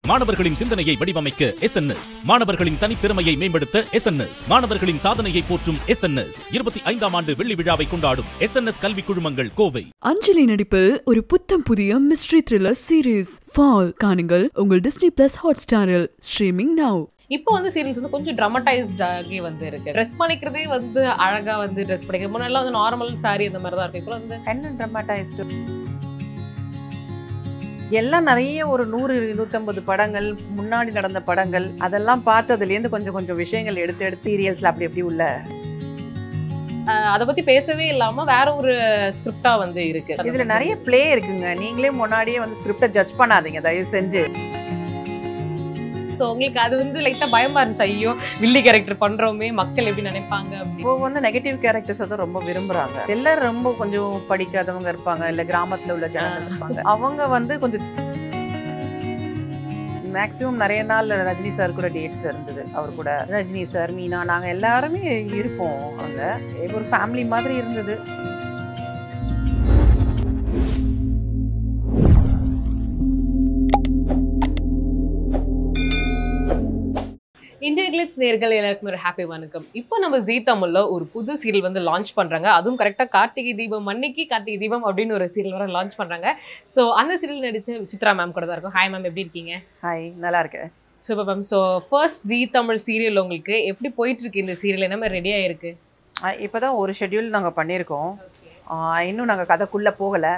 மாணவர்களின் சிந்தனையை வடிவமைக்க எஸ் மாணவர்களின் தனித்திறமையை மேம்படுத்த எஸ் மாணவர்களின் சாதனையை போற்றும் எஸ் இருபத்தி ஐந்தாம் ஆண்டு வெள்ளி விழாவை கொண்டாடும் எஸ் கல்வி குழுமங்கள் கோவை அஞ்சலி நடிப்பில் ஒரு புத்தம் புதிய மிஸ்ட்ரி த்ரில்லர் சீரீஸ் ஃபால் காணுங்கள் உங்கள் டிஸ்னி பிளஸ் ஹாட் ஸ்டாரில் ஸ்ட்ரீமிங் நவ் இப்போ வந்து சீரியல்ஸ் வந்து கொஞ்சம் ட்ரமடைஸ்டாகி வந்து இருக்கு ட்ரெஸ் பண்ணிக்கிறதே வந்து அழகா வந்து ட்ரெஸ் பண்ணிக்க முன்னாடிலாம் வந்து நார்மல் சாரி அந்த மாதிரி தான் இருக்கு இப்போ வந்து என்ன ட்ரமாட்டைஸ்டு எல்லாம் நிறைய ஒரு நூறு நூற்றம்பது படங்கள் முன்னாடி நடந்த படங்கள் அதெல்லாம் பார்த்ததுலேருந்து கொஞ்சம் கொஞ்சம் விஷயங்கள் எடுத்து எடுத்து சீரியல்ஸில் அப்படி அப்படி உள்ள அஹ், அதை பத்தி பேசவே இல்லாம வேற ஒரு ஸ்கிரிப்டா வந்து இருக்கு இதில் நிறைய ப்ளே இருக்குங்க நீங்களே முன்னாடியே வந்து ஸ்கிரிப்டை ஜட்ஜ் பண்ணாதீங்க தயவு செஞ்சு ஸோ உங்களுக்கு அது வந்து லைட்டா பயமா இருந்துச்சு ஐயோ வில்லி கேரக்டர் பண்றோமே மக்கள் எப்படி நினைப்பாங்க அப்படி இப்போ வந்து நெகட்டிவ் கேரக்டர்ஸை தான் ரொம்ப விரும்புகிறாங்க எல்லாரும் ரொம்ப கொஞ்சம் படிக்காதவங்க இருப்பாங்க இல்லை கிராமத்தில் உள்ள ஜனங்கள் இருப்பாங்க அவங்க வந்து கொஞ்சம் மேக்ஸிமம் நிறைய நாள் ரஜினி சார் கூட டேட்ஸ் இருந்தது அவர் கூட ரஜினி சார் மீனா நாங்கள் எல்லாருமே இருப்போம் அங்கே ஒரு ஃபேமிலி மாதிரி இருந்தது இந்திய கிளிட்ஸ் நேர்கள் எல்லாருக்குமே ஒரு ஹாப்பி வணக்கம் இப்போ நம்ம ஜீ தமிழ்ல ஒரு புது சீரியல் வந்து லான்ச் பண்றாங்க அதுவும் கரெக்டா கார்த்திகை தீபம் அன்னைக்கு கார்த்திகை தீபம் அப்படின்னு ஒரு சீரியல் வர லான்ச் பண்றாங்க ஸோ அந்த சீரியல் நடிச்ச சித்ரா மேம் கூட தான் இருக்கும் ஹாய் மேம் எப்படி இருக்கீங்க ஹாய் நல்லா இருக்கேன் super ma'am so first Zee Tamil serial உங்களுக்கு எப்படி போயிட்டு இருக்கு இந்த சீரியல் என்ன மாதிரி ரெடி ஆயிருக்கு இப்போ தான் ஒரு ஷெட்யூல் நாங்கள் பண்ணியிருக்கோம் ஆஹ் இன்னும் நாங்கள் கதைக்குள்ளே போகலை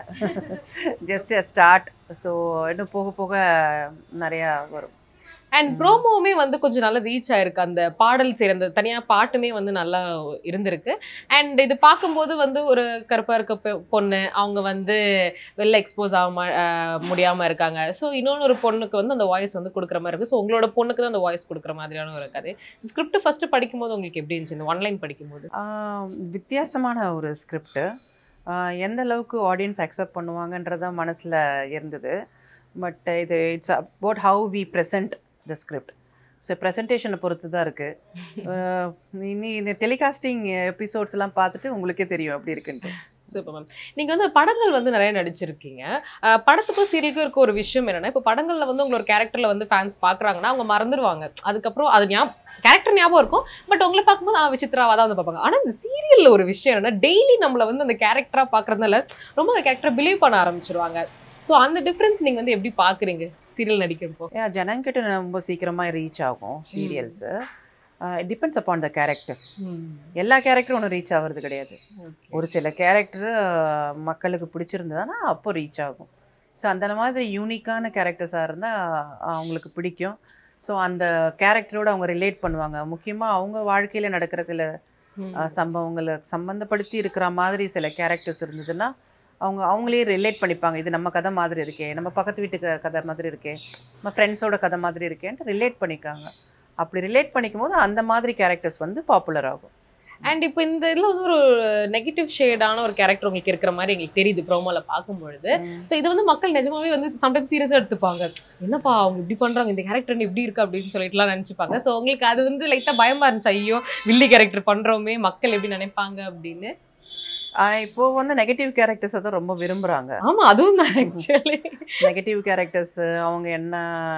ஜஸ்ட் ஸ்டார்ட் ஸோ இன்னும் போக போக நிறையா வரும் அண்ட் ப்ரோமோவுமே வந்து கொஞ்சம் நல்லா ரீச் ஆயிருக்கு அந்த பாடல் சேர்ந்த தனியாக பாட்டுமே வந்து நல்லா இருந்திருக்கு அண்ட் இது பார்க்கும்போது வந்து ஒரு கருப்பா இருக்க பெ- பொண்ணு அவங்க வந்து வெளில எக்ஸ்போஸ் ஆகாம அஹ், முடியாம இருக்காங்க ஸோ இன்னொன்று ஒரு பொண்ணுக்கு வந்து அந்த வாய்ஸ் வந்து கொடுக்குற மாதிரி இருக்கு ஸோ உங்களோட பொண்ணுக்கு தான் அந்த வாய்ஸ் கொடுக்குற மாதிரியான ஒரு கதை ஸ்கிரிப்ட் ஃபர்ஸ்ட் படிக்கும்போது உங்களுக்கு எப்படி இருந்துச்சு இந்த ஒன்லைன் படிக்கும்போது ஆஹ் வித்தியாசமான ஒரு ஸ்கிரிப்டு எந்த அளவுக்கு ஆடியன்ஸ் அக்செப்ட் பண்ணுவாங்கன்றது தான் மனசில் இருந்தது பட் இது it's about how we present the script so ப்ரெசன்டேஷனை பொறுத்து தான் இருக்குது இனி இந்த டெலிகாஸ்டிங் எபிசோட்ஸ்லாம் பார்த்துட்டு உங்களுக்கே தெரியும் எப்படி இருக்குன்ட்டு சூப்பர் மேம் நீங்கள் வந்து படங்கள் வந்து நிறைய நடிச்சிருக்கீங்க அஹ் படத்துக்கும் சீரியலுக்கும் இருக்க ஒரு விஷயம் என்னன்னா இப்போ படங்களில் வந்து உங்களோட கேரக்டரில் வந்து ஃபேன்ஸ் பார்க்குறாங்கன்னா அவங்க மறந்துடுவாங்க அதுக்கப்புறம் அது ஞாபகம் கேரக்டர் ஞாபகம் இருக்கும் பட் உங்களை பார்க்கும்போது ஆ விசித்ராவாக தான் வந்து பார்ப்பாங்க ஆனால் இந்த சீரியலில் ஒரு விஷயம் என்னன்னா டெய்லி நம்மளை வந்து அந்த கேரக்டராக பார்க்குறதுனால ரொம்ப அந்த கேரக்டரை பிலீவ் பண்ண ஆரம்பிச்சிருவாங்க ஸோ அந்த டிஃப்ரென்ஸ் நீங்கள் வந்து எப்படி பார்க்குறீங்க சீரியல் நடிக்கிறப்போ ஏன் ஜனங்கிட்ட ரொம்ப சீக்கிரமாக ரீச் ஆகும் serials depends upon the character எல்லா கேரக்டரும் ஒன்றும் ரீச் ஆகிறது கிடையாது ஒரு சில கேரக்டர் மக்களுக்கு பிடிச்சிருந்ததுன்னா அப்போ ரீச் ஆகும் ஸோ அந்த மாதிரி யூனிக்கான கேரக்டர்ஸாக இருந்தால் அவங்களுக்கு பிடிக்கும் ஸோ அந்த கேரக்டரோட அவங்க ரிலேட் பண்ணுவாங்க முக்கியமாக அவங்க வாழ்க்கையில் நடக்கிற சில அஹ், சம்பவங்களை சம்மந்தப்படுத்தி இருக்கிற மாதிரி சில கேரக்டர்ஸ் இருந்ததுன்னா அவங்க அவங்களே ரிலேட் பண்ணிப்பாங்க இது நம்ம கதை மாதிரி இருக்கே நம்ம பக்கத்து வீட்டு க- கதை மாதிரி இருக்கே நம்ம ஃப்ரெண்ட்ஸோட கதை மாதிரி இருக்கேன்ட்டு ரிலேட் பண்ணிக்காங்க அப்படி ரிலேட் பண்ணிக்கும் போது அந்த மாதிரி கேரக்டர்ஸ் வந்து பாப்புலர் ஆகும் அண்ட் இப்போ இந்த இதில் வந்து ஒரு நெகட்டிவ் ஷேடான ஒரு கேரக்டர் உங்களுக்கு இருக்கிற மாதிரி எங்களுக்கு தெரியுது ப்ரோமோல பார்க்கும்பொழுது ஸோ இது வந்து மக்கள் நிஜமாவே வந்து சம்டைம்ஸ் சீரியஸாக எடுத்துப்பாங்க என்னப்பா அவங்க இப்படி பண்றாங்க இந்த கேரக்டர் இப்படி இருக்கு அப்படின்னு சொல்லிட்டுலாம் நினைச்சுப்பாங்க ஸோ உங்களுக்கு அது வந்து லைட்டா பயமா இருந்துச்சு ஐயோ வில்லி கேரக்டர் பண்றோமே மக்கள் எப்படி நினைப்பாங்க அப்படின்னு ஆஹ் இப்போ வந்து நெகட்டிவ் கேரக்டர்ஸை தான் ரொம்ப விரும்புகிறாங்க ஆமா அதுவும் தான் ஆக்சுவலி நெகட்டிவ் கேரக்டர்ஸ் அவங்க என்ன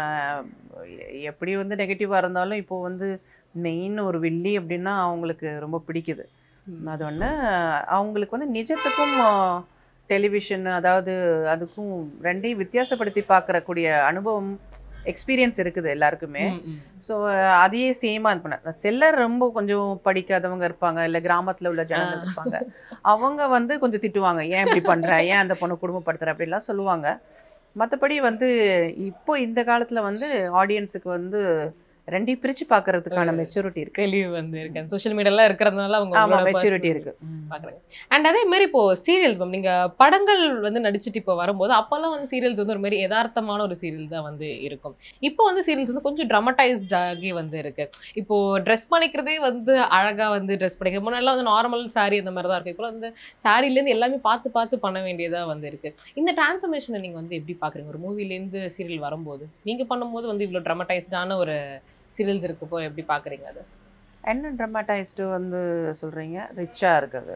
எ- எப்படி வந்து நெகட்டிவாக இருந்தாலும் இப்போ வந்து மெயின் ஒரு வில்லி அப்படின்னா அவங்களுக்கு ரொம்ப பிடிக்குது அது ஒன்று அவங்களுக்கு வந்து நிஜத்துக்கும் டெலிவிஷன் அதாவது அதுக்கும் ரெண்டையும் வித்தியாசப்படுத்தி பார்க்கறக்கூடிய அனுபவம் எக்ஸ்பீரியன்ஸ் இருக்குது எல்லாருக்குமே ஸோ அதையே சேமாக இது பண்ண செல்லர் ரொம்ப கொஞ்சம் படிக்காதவங்க இருப்பாங்க இல்லை கிராமத்தில் உள்ள ஜனங்கள் இருப்பாங்க அவங்க வந்து கொஞ்சம் திட்டுவாங்க ஏன் இப்படி பண்ற ஏன் அந்த பொண்ணு குடும்பப்படுத்துற அப்படிலாம் சொல்லுவாங்க மற்றபடி வந்து இப்போ இந்த காலத்தில் வந்து ஆடியன்ஸுக்கு வந்து ரெண்டையும் பிரித்து பார்க்கறதுக்கான மெச்சூரிட்டி இருக்கு தெளிவு வந்து இருக்கேன் சோஷியல் மீடியாலாம் இருக்கிறதுனால அவங்க ஆமாம் உங்களோட மெச்சூரிட்டி personal- இருக்கு பாக்குறாங்க அண்ட் அதே மாதிரி இப்போ சீரியல்ஸ் மேம் நீங்க படங்கள் வந்து நடிச்சிட்டு இப்போ வரும்போது அப்பெல்லாம் வந்து சீரியல்ஸ் வந்து ஒரு மாதிரி யதார்த்தமான ஒரு சீரியல்ஸா வந்து இருக்கும் இப்போ வந்து சீரியல்ஸ் வந்து கொஞ்சம் ட்ரமடைஸ்டாகி வந்து இருக்கு இப்போ ட்ரெஸ் பண்ணிக்கிறதே வந்து அழகா வந்து ட்ரெஸ் பண்ணிக்க முன்னாடிலாம் வந்து நார்மல் saree அந்த மாதிரி தான் இருக்கு இப்போ வந்து சாரிலேருந்து எல்லாமே பார்த்து பார்த்து பண்ண வேண்டியதா வந்து இருக்கு இந்த டிரான்ஸ்ஃபர்மேஷனை நீங்க வந்து எப்படி பாக்குறீங்க ஒரு மூவிலேருந்து சீரியல் வரும்போது நீங்க பண்ணும்போது வந்து இவ்வளோ ட்ரமடைஸ்டான ஒரு சீரியல்ஸ் இருக்கப்போ எப்படி பாக்குறீங்க அது என்ன ட்ரமாட்டைஸ்டு வந்து சொல்கிறீங்க ரிச்சாக இருக்குது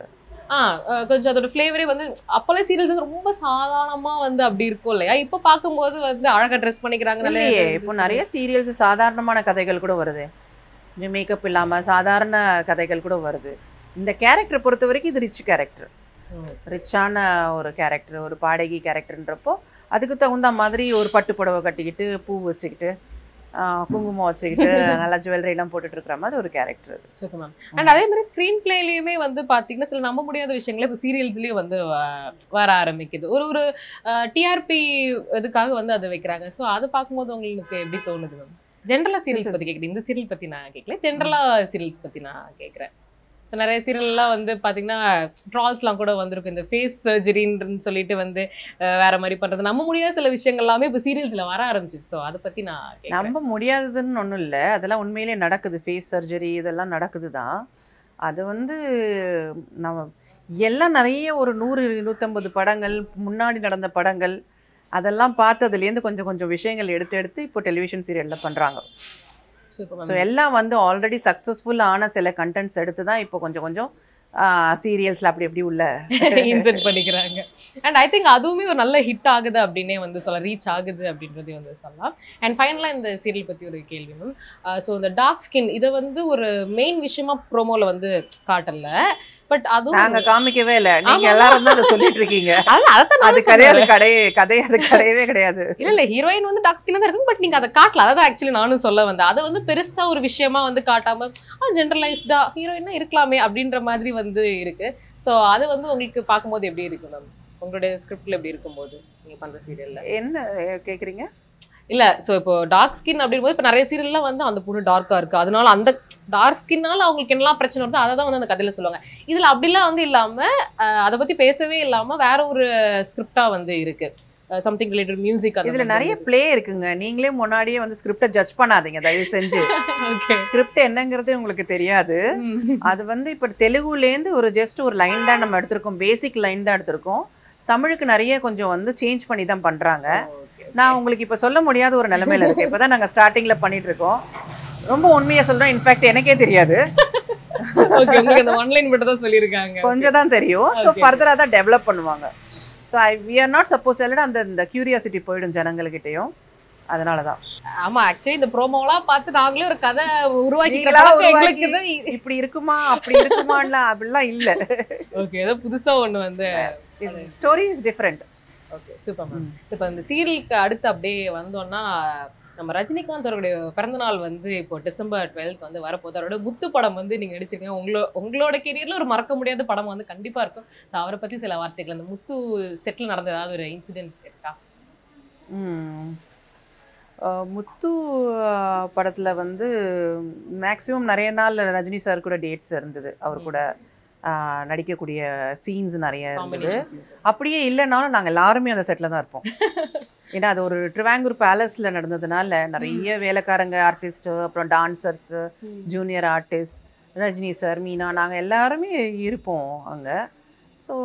ஆ அஹ் கொஞ்சம் அதோட ஃப்ளேவரே வந்து அப்போல்லாம் சீரியல்ஸ் வந்து ரொம்ப சாதாரணமா வந்து அப்படி இருக்கும் இல்லையா இப்போ பார்க்கும்போது வந்து அழகா ட்ரெஸ் பண்ணிக்கிறாங்க நல்ல இல்லையே இப்போ நிறைய சீரியல்ஸ் சாதாரணமான கதைகள் கூட வருது கொஞ்சம் மேக்கப் இல்லாம சாதாரண கதைகள் கூட வருது இந்த கேரக்டர் பொறுத்த வரைக்கும் இது ரிச் கேரக்டர் ம். ரிச்சான ஒரு கேரக்டர் ஒரு பாடகி கேரக்டர்ன்றப்போ அதுக்கு தகுந்த மாதிரி ஒரு பட்டு புடவை கட்டிக்கிட்டு பூ வச்சுக்கிட்டு ஆஹ், குங்குமம் வச்சுக்கிட்டு நல்லா ஜுவல்லரி எல்லாம் போட்டுட்டு இருக்கிற மாதிரி ஒரு கேரக்டர் அது சூப்பர் மேம் அண்ட் அதே மாதிரி ஸ்க்ரீன் பிளேலயுமே வந்து பாத்தீங்கன்னா சில நம்ப முடியாத விஷயங்கள் இப்போ சீரியல்ஸ்லயும் வந்து வ- வர ஆரம்பிக்குது ஒரு ஒரு டிஆர்பி இதுக்காக வந்து அதை வைக்கிறாங்க ஸோ அதை பார்க்கும்போது உங்களுக்கு எப்படி தோணுது மேம் ஜென்ரலா சீரியல்ஸ் பத்தி கேக்குறேன் இந்த சீரியல் பத்தி நான் கேட்கல ஜென்ரலா சீரியல்ஸ் பத்தி நான் கேட்கறேன் ஸோ நிறைய சீரியல்லாம் வந்து பாத்தீங்கன்னா ட்ரால்ஸ்லாம் கூட வந்திருக்கும் இந்த ஃபேஸ் சர்ஜரின்னு சொல்லிட்டு வந்து அஹ், வேற மாதிரி பண்றது நம்ப முடியாத சில விஷயங்கள் எல்லாமே இப்போ சீரியல்ஸ்ல வர ஆரம்பிச்சிச்சு ஸோ அதை பத்தி நான் கேட்கறேன் நம்ப முடியாததுன்னு ஒன்றும் இல்லை அதெல்லாம் உண்மையிலே நடக்குது ஃபேஸ் சர்ஜரி இதெல்லாம் நடக்குது தான் அது வந்து நம்ம எல்லாம் நிறைய ஒரு நூறு நூற்றம்பது படங்கள் முன்னாடி நடந்த படங்கள் அதெல்லாம் பார்த்து அதுலேருந்து கொஞ்சம் கொஞ்சம் விஷயங்கள் எடுத்து எடுத்து இப்போ டெலிவிஷன் சீரியலில் பண்ணுறாங்க சூப்பர் ஸோ எல்லாம் வந்து ஆல்ரெடி சக்ஸஸ்ஃபுல் ஆன சில கண்டென்ட்ஸ் எடுத்து தான் இப்போ கொஞ்சம் கொஞ்சம் சீரியல்ஸில் அப்படி எப்படி உள்ள இன்செர்ட் பண்ணிக்கிறாங்க அண்ட் ஐ திங்க் அதுவுமே ஒரு நல்ல ஹிட் ஆகுது அப்படின்னே வந்து சொல்லலாம் ரீச் ஆகுது அப்படின்றதையும் வந்து சொல்லலாம் அண்ட் ஃபைனலாக இந்த சீரியல் பற்றி ஒரு கேள்வி மேம் ஸோ இந்த டார்க் ஸ்கின் இதை வந்து ஒரு மெயின் விஷயமா ப்ரோமோல வந்து காட்டல பட் அதுவும் நாங்க காமிக்கவே இல்லை நீங்க ஆமா. எல்லாரும் தான் அதை சொல்லிட்டு இருக்கீங்க அதான் அதான் அது நானும் கிடையாது சொல்றேன். கடையே கதை அது கிடையவே கிடையாது இல்ல இல்ல ஹீரோயின் வந்து டார்க் ஸ்கின் தான் இருக்கும் பட் நீங்க அதை காட்டல அதான் ஆக்சுவலி நானும் சொல்ல வந்தேன் அதை வந்து பெருசா ஒரு விஷயமா வந்து காட்டாம ஜென்ரலைஸ்டா ஹீரோயினா இருக்கலாமே அப்படின்ற மாதிரி வந்து இருக்கு ஸோ அது வந்து உங்களுக்கு பார்க்கும்போது எப்படி இருக்கு மேம் உங்களுடைய ஸ்கிரிப்ட்ல எப்படி இருக்கும்போது நீங்க பண்ற சீரியல்ல என்ன அஹ், கேக்குறீங்க இல்ல சோ இப்போ டார்க் ஸ்கின் அப்படிங்கும்போது இப்போ நிறைய சீரியல்லாம் வந்து அந்த பொண்ணு டார்க்கா இருக்கு அதனால அந்த டார்க் ஸ்கின்னால அவங்களுக்கு என்னெல்லாம் பிரச்சனை வருதோ அதை தான் வந்து அந்த கதையில சொல்லுவாங்க இதுல அப்படிலாம் வந்து இல்லாம அஹ், அதை பத்தி பேசவே இல்லாம வேற ஒரு ஸ்கிரிப்டா வந்து இருக்கு சம்திங் ரிலேட்டட் மியூசிக் இதுல நிறைய ப்ளே இருக்குங்க நீங்களே முன்னாடியே வந்து ஸ்கிரிப்டை ஜட்ஜ் பண்ணாதீங்க தயவு செஞ்சு ஓகே ஸ்கிரிப்ட் என்னங்கிறது உங்களுக்கு தெரியாது அது வந்து இப்போ தெலுங்குலேருந்து ஒரு ஜஸ்ட் ஒரு லைன் தான் நம்ம எடுத்திருக்கோம் பேசிக் லைன் தான் எடுத்திருக்கோம் தமிழுக்கு நிறைய கொஞ்சம் வந்து சேஞ்ச் பண்ணி தான் பண்றாங்க நான் உங்களுக்கு இப்போ சொல்ல முடியாத ஒரு நிலைமையில இருக்கேன் இப்போ தான் நாங்கள் ஸ்டார்டிங்கில் பண்ணிட்டு இருக்கோம் ரொம்ப உண்மையை சொல்றோம் இன்ஃபேக்ட் எனக்கே தெரியாது ஓகே உங்களுக்கு அந்த ஒன்லைன் மட்டும் தான் சொல்லியிருக்காங்க கொஞ்சம் தான் தெரியும் ஸோ Okay. ஃபர்தராக தான் டெவலப் பண்ணுவாங்க so I we are not suppose அந்த இந்த கியூரியாசிட்டி போயிடும் ஜனங்கள்கிட்டயும் அதனால தான் ஆமா ஆக்சுவலி இந்த ப்ரோமோலாம் பார்த்து நாங்களே ஒரு கதை நீங்களா உருவாக்கி உருவாக்கி- எங்களுக்கு தான் இப்படி இருக்குமா அப்படி இருக்குமான்லாம் அப்படிலாம் இல்லை ஓகே ஏதோ புதுசா ஒண்ணு வந்து story is different okay super ma'am ம். இப்போ இந்த சீரியலுக்கு அடுத்து அப்படியே வந்தோம்னா நம்ம ரஜினிகாந்த் அவருடைய பிறந்தநாள் வந்து இப்போ டிசம்பர் டுவெல்த் வந்து வரப்போகுது அவரோட முத்து படம் வந்து நீங்க நடிச்சிருக்கீங்க உங்களோ உங்களோட கெரியர்ல ஒரு மறக்க முடியாத படம் வந்து கண்டிப்பா இருக்கும் ஸோ அவரை பத்தி சில வார்த்தைகள் அந்த முத்து செட்டில் நடந்த ஏதாவது ஒரு இன்சிடென்ட் இருக்கா ம். அஹ் முத்து அஹ், படத்துல வந்து மேக்ஸிமம் நிறைய நாள் ரஜினி சார் கூட டேட்ஸ் இருந்தது அவர் கூட அஹ், நடிக்கக்கூடிய சீன்ஸ் நிறைய இருந்தது காம்பினேஷன் அப்படியே இல்லைனாலும் நாங்க எல்லாருமே அந்த செட்டில் தான் இருப்போம் ஏன்னா அது ஒரு ட்ரிவாங்கூர் பேலஸ்ல நடந்ததுனால நிறைய வேலைக்காரங்க ஆர்டிஸ்ட் அப்புறம் dancers junior artist Rajini sir Meena நாங்கள் எல்லாருமே இருப்போம் அங்கே ஸோ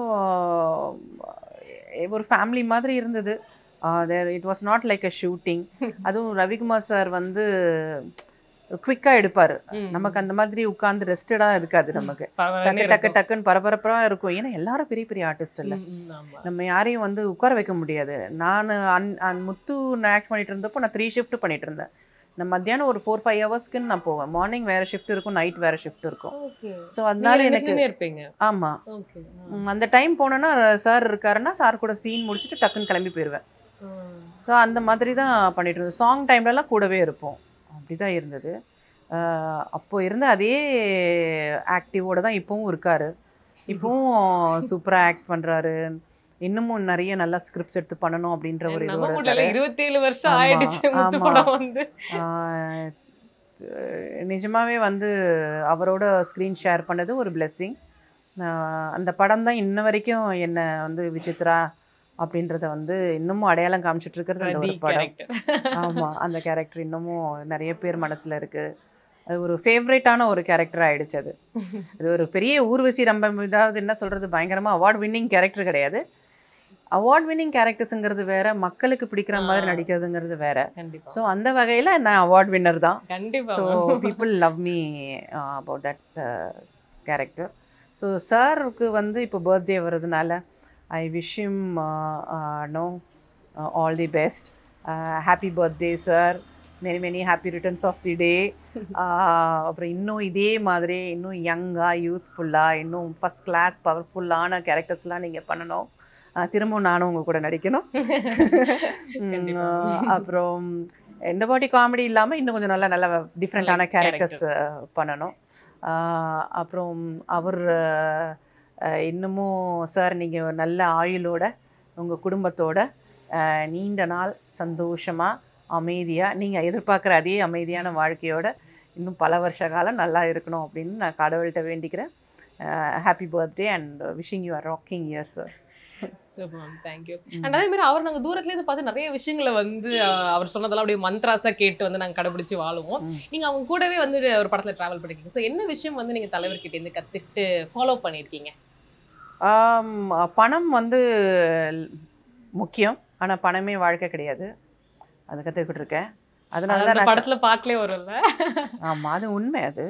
ஒரு ஃபேமிலி மாதிரி இருந்தது there it was not like a shooting அதுவும் ரவிக்குமார் சார் வந்து குவிக்காக எடுப்பார் நமக்கு அந்த மாதிரி உட்காந்து ரெஸ்டடாக இருக்காது நமக்கு டக்கு டக்கு டக்குன்னு பரபரப்பாக இருக்கும் ஏன்னா எல்லாரும் பெரிய பெரிய ஆர்டிஸ்ட் இல்லை நம்ம யாரையும் வந்து உட்கார வைக்க முடியாது நான் அன் அன் முத்து நான் ஆக்ட் பண்ணிட்டு இருந்தப்போ நான் த்ரீ ஷிஃப்ட் பண்ணிட்டு இருந்தேன் நான் மத்தியானம் ஒரு ஃபோர் ஃபைவ் ஹவர்ஸ்க்குன்னு நான் போவேன் மார்னிங் வேற ஷிஃப்ட் இருக்கும் நைட் வேற ஷிஃப்ட் இருக்கும் ஓகே ஸோ அதனால எனக்கு இருப்பீங்க ஆமா ஓகே ம், அந்த டைம் போனேன்னா சார் இருக்காருன்னா சார் கூட சீன் முடிச்சுட்டு டக்குன்னு கிளம்பி போயிடுவேன் ஸோ அந்த மாதிரி தான் பண்ணிட்டு இருந்தோம் சாங் டைம்லலாம் கூடவே இருப்போம் அப்படி தான் இருந்தது ஆஹ் அப்போ இருந்த அதே ஆக்டிவோட தான் இப்போவும் இருக்காரு இப்போவும் சூப்பராக ஆக்ட் பண்ணுறாரு இன்னமும் நிறைய நல்ல ஸ்கிரிப்ட்ஸ் எடுத்து பண்ணணும் அப்படின்ற ஒரு நம்ம இதோட முடியல இருக்காரு. இருபத்தேழு வருஷம் ஆமா, ஆயிடுச்சு முத்து ஆமா. படம் வந்து ஆஹ் நிஜமாவே வந்து அவரோட ஸ்க்ரீன் ஷேர் பண்ணது ஒரு பிளெஸ்ஸிங் அந்த படம் தான் இன்ன வரைக்கும் என்னை வந்து விசித்ரா அப்படின்றத வந்து இன்னமும் அடையாளம் காமிச்சிட்டு இருக்கிறது அந்த ஒரு ரதி படம் character. ஆமா அந்த கேரக்டர் இன்னமும் நிறைய பேர் மனசுல இருக்கு அது ஒரு ஃபேவரேட்டான ஒரு கேரக்டர் ஆயிடுச்சு அது அது ஒரு பெரிய ஊர்வசி ரொம்ப இதாவது என்ன சொல்றது பயங்கரமா அவார்ட் வின்னிங் கேரக்டர் கிடையாது அவார்ட் வின்னிங் கேரக்டர்ஸுங்கிறது வேற மக்களுக்கு பிடிக்கிற மாதிரி ஆ. நடிக்கிறதுங்கிறது வேற கண்டிப்பா ஸோ அந்த வகையில நான் அவார்ட் வின்னர் தான் கண்டிப்பா so ma'am. People love me about that character so சாருக்கு வந்து இப்போ பர்த்டே வர்றதுனால I wish him no all the best happy birthday sir many many happy returns of the day அப்புறம் இன்னும் இதே மாதிரி இன்னும் யங்காக யூத்ஃபுல்லாக இன்னும் ஃபஸ்ட் கிளாஸ் பவர்ஃபுல்லான கேரக்டர்ஸ்லாம் நீங்கள் பண்ணணும் ஆஹ் திரும்பவும் நானும் உங்கள் கூட நடிக்கணும் உம், கண்டிப்பா. அப்புறம் எந்த பாட்டி காமெடி இல்லாமல் இன்னும் கொஞ்சம் நல்ல நல்ல டிஃப்ரெண்ட்டான நல்ல கேரக்டர்ஸ் பண்ணணும் ஆஹ் அப்புறம் அவர் ஆஹ் இன்னமும் சார் நீங்கள் நல்ல ஆயுளோட உங்கள் குடும்பத்தோட ஆஹ் நீண்ட நாள் சந்தோஷமாக அமைதியாக நீங்கள் எதிர்பார்க்குற அதே அமைதியான வாழ்க்கையோட இன்னும் பல வருஷ காலம் நல்லா இருக்கணும் அப்படின்னு நான் கடவுள்கிட்ட வேண்டிக்கிறேன் happy birthday and wishing you a rocking year sir super ma'am thank you and அதே மாதிரி அவர் நாங்க தூரத்துல இருந்து பார்த்து நிறைய விஷயங்களை வந்து அஹ், அவர் சொன்னதெல்லாம் அப்படியே மந்த்ராஸா கேட்டு வந்து நாங்க கடைபிடிச்சு வாழுவோம் ம். நீங்க அவங்க கூடவே வந்து ஒரு படத்துல டிராவல் பண்ணிருக்கீங்க சோ என்ன விஷயம் வந்து நீங்க தலைவர்கிட்ட இருந்து கத்துக்கிட்டு ஃபாலோ பண்ணிருக்கீங்க ஆம், பணம் வந்து முக்கியம் ஆனால் பணமே வாழ்க்கை கிடையாது அது கற்றுக்கிட்டு இருக்கேன் அதனால அந்த தான் நான் படத்துல பாட்டுலயே வரும்ல ஆமாம் அது உண்மை அது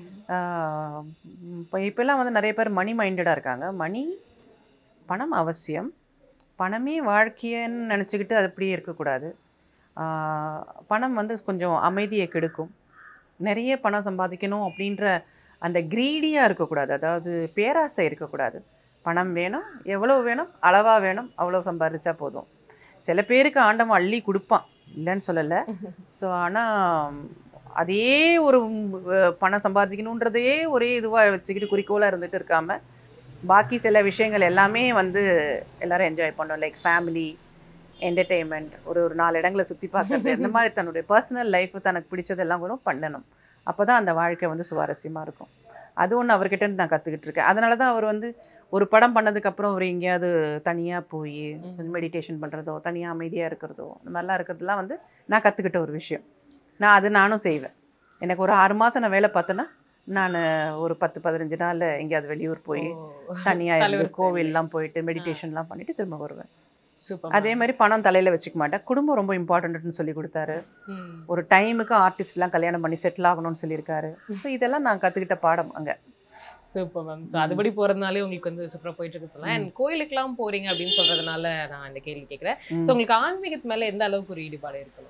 இப்போ இப்போல்லாம் வந்து நிறைய பேர் மணி மைண்டடாக இருக்காங்க மணி பணம் அவசியம் பணமே வாழ்க்கையன்னு நினச்சிக்கிட்டு அது அப்படியே இருக்கக்கூடாது ஆஹ் பணம் வந்து கொஞ்சம் அமைதியை கெடுக்கும் நிறைய பணம் சம்பாதிக்கணும் அப்படின்ற அந்த க்ரீடியாக இருக்கக்கூடாது அதாவது பேராசை இருக்கக்கூடாது பணம் வேணும் எவ்வளோ வேணும் அளவாக வேணும் அவ்வளோ சம்பாதிச்சா போதும் சில பேருக்கு ஆண்டவன் அள்ளி கொடுப்பான் இல்லைன்னு சொல்லலை ஸோ ஆனால் அதே ஒரு ம், அஹ், பணம் சம்பாதிக்கணுன்றதையே ஒரே இதுவாக வச்சுக்கிட்டு குறிக்கோளாக இருந்துட்டு இருக்காம பாக்கி சில விஷயங்கள் எல்லாமே வந்து எல்லாரும் என்ஜாய் பண்ணோம் லைக் ஃபேமிலி என்டர்டெயின்மெண்ட் ஒரு ஒரு நாலு இடங்களை சுற்றி பார்க்கறது இந்த மாதிரி தன்னுடைய பர்சனல் லைஃப் தனக்கு பிடிச்சதெல்லாம் கூட பண்ணணும் அப்போ தான் அந்த வாழ்க்கை வந்து சுவாரஸ்யமாக இருக்கும் அது ஒன்று அவர்கிட்ட இருந்து நான் கற்றுக்கிட்டு இருக்கேன் அதனால தான் அவர் வந்து ஒரு படம் பண்ணதுக்கப்புறம் அவர் எங்கேயாவது தனியாக போய் கொஞ்சம் மெடிடேஷன் பண்ணுறதோ தனியாக அமைதியாக இருக்கிறதோ இந்த மாதிரிலாம் இருக்கிறதுலாம் வந்து நான் கற்றுக்கிட்ட ஒரு விஷயம் நான் அது நானும் செய்வேன் எனக்கு ஒரு ஆறு மாதம் நான் வேலை பார்த்தேன்னா நான் ஒரு பத்து பதினஞ்சு நாள் எங்கேயாவது வெளியூர் போய் தனியாக தலைவர் இருந்து கோவில்லாம் போயிட்டு மெடிடேஷன்லாம் பண்ணிட்டு திரும்ப வருவேன் சூப்பர் அதே மாதிரி பணம் தலையில் வச்சுக்க மாட்டேன் குடும்பம் ரொம்ப இம்பார்ட்டன்ட்னு சொல்லி கொடுத்தாரு ஒரு டைமுக்கு ஆர்டிஸ்ட்லாம் கல்யாணம் பண்ணி செட்டில் ஆகணும்னு சொல்லியிருக்காரு ஸோ இதெல்லாம் நான் கற்றுக்கிட்ட பாடம் அங்கே சூப்பர் மேம் ஸோ அதுபடி போறதுனாலே உங்களுக்கு வந்து சூப்பராக போயிட்டு இருக்கு சொல்லலாம் அண்ட் கோயிலுக்குலாம் போறீங்க அப்படின்னு சொல்றதுனால நான் இந்த கேள்வி கேட்குறேன் ஸோ உங்களுக்கு ஆன்மீகத்து மேல எந்த அளவுக்கு ஒரு ஈடுபாடு இருக்கணும்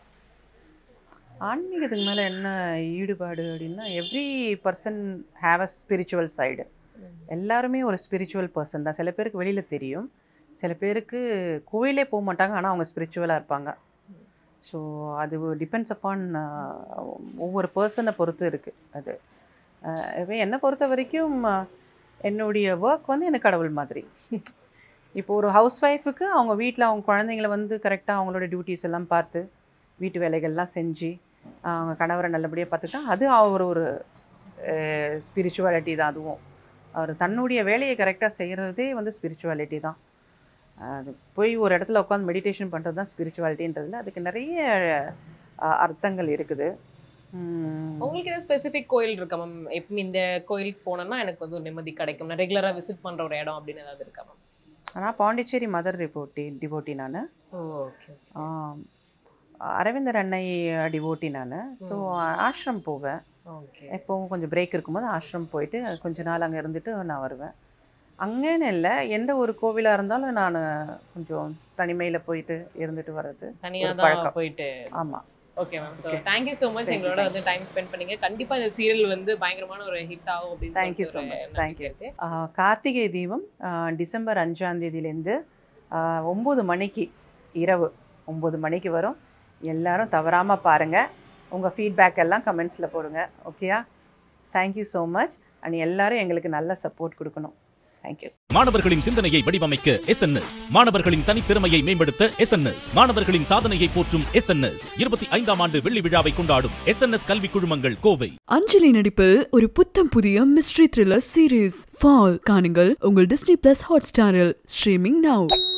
ஆன்மீகத்துக்கு மேலே என்ன ஈடுபாடு அப்படின்னா every person have a spiritual side எல்லாருமே ஒரு ஸ்பிரிச்சுவல் பர்சன் தான் சில பேருக்கு வெளியில் தெரியும் சில பேருக்கு கோயிலே போக மாட்டாங்க ஆனால் அவங்க ஸ்பிரிச்சுவலாக இருப்பாங்க ஸோ அது டிபெண்ட்ஸ் அப்பான் ஒவ்வொரு பர்சனை பொறுத்து இருக்குது அது அஹ், இப்ப என்னை பொறுத்த வரைக்கும் அஹ், என்னுடைய ஒர்க் வந்து எனக்கு கடவுள் மாதிரி இப்போ ஒரு ஹவுஸ் ஒய்ஃபுக்கு அவங்க வீட்டில் அவங்க குழந்தைங்கள வந்து கரெக்டாக அவங்களோட டியூட்டிஸ் எல்லாம் பார்த்து வீட்டு வேலைகள்லாம் செஞ்சு அவங்க கணவரை நல்லபடியாக பார்த்துட்டா அது அவர் ஒரு ஸ்பிரிச்சுவாலிட்டி தான் அதுவும் அவர் தன்னுடைய வேலையை கரெக்டாக செய்கிறதே வந்து ஸ்பிரிச்சுவாலிட்டி தான் அது போய் ஒரு இடத்துல உட்காந்து மெடிடேஷன் பண்ணுறது தான் ஸ்பிரிச்சுவாலிட்டின்றதுல அதுக்கு நிறைய அஹ், அர்த்தங்கள் இருக்குது உம், உங்களுக்கு ஏதாவது ஸ்பெசிஃபிக் கோயில் இருக்கா மேம் எப்பவும் இந்த கோயிலுக்கு போனோம்னா எனக்கு வந்து ஒரு நிம்மதி கிடைக்கும் நான் ரெகுலரா விசிட் பண்ற ஒரு இடம் அப்படின்னு ஏதாவது இருக்கா மேம் ஆனால் பாண்டிச்சேரி மதர் ரிப்போர்ட்டி டிவோட்டி நான் ஓகே அரவிந்தர் அன்னை டிவோட்டி நான் ஸோ ஆஷ்ரம் போவேன் ஓகே எப்போவும் கொஞ்சம் பிரேக் இருக்கும்போது ஆஷ்ரம் போயிட்டு கொஞ்ச நாள் அங்கே இருந்துட்டு நான் வருவேன் அங்கேன்னு இல்லை எந்த ஒரு கோவிலாக இருந்தாலும் நான் கொஞ்சம் தனிமையில் போயிட்டு இருந்துட்டு வர்றது தனியா ஒரு தான் பழக்கம். போயிட்டு ஆமாம் okay ma'am so Okay. Thank you so much Thank you, எங்களோட thank வந்து டைம் ஸ்பெண்ட் பண்ணீங்க கண்டிப்பா இந்த சீரியல் வந்து பயங்கரமான ஒரு ஹிட் ஆகும் அப்படின்னு Thank you சொல்லிட்டு so ஒரு much. Thank நம்பிக்கை இருக்கு கார்த்திகை தீபம் ஆஹ், டிசம்பர் அஞ்சாம் தேதியிலேருந்து ஒம்பது மணிக்கு இரவு ஒம்பது மணிக்கு வரும் எல்லாரும் தவறாமல் பாருங்கள் உங்கள் ஃபீட்பேக் எல்லாம் கமெண்ட்ஸில் போடுங்க ஓகேயா தேங்க்யூ ஸோ மச் அண்ட் எல்லாரும் எங்களுக்கு நல்ல சப்போர்ட் கொடுக்கணும் தேங்க்யூ மாணவர்களின் சிந்தனையை வடிவமைக்க எஸ் மாணவர்களின் தனித்திறமையை மேம்படுத்த எஸ் மாணவர்களின் சாதனையை போற்றும் எஸ் இருபத்தி ஐந்தாம் ஆண்டு வெள்ளி விழாவை கொண்டாடும் எஸ் கல்வி குழுமங்கள் கோவை அஞ்சலி நடிப்பில் ஒரு புத்தம் புதிய மிஸ்ட்ரி த்ரில்லர் சீரீஸ் ஃபால் காணுங்கள் உங்கள் டிஸ்னி பிளஸ் ஹாட் ஸ்டாரில் ஸ்ட்ரீமிங் நவ்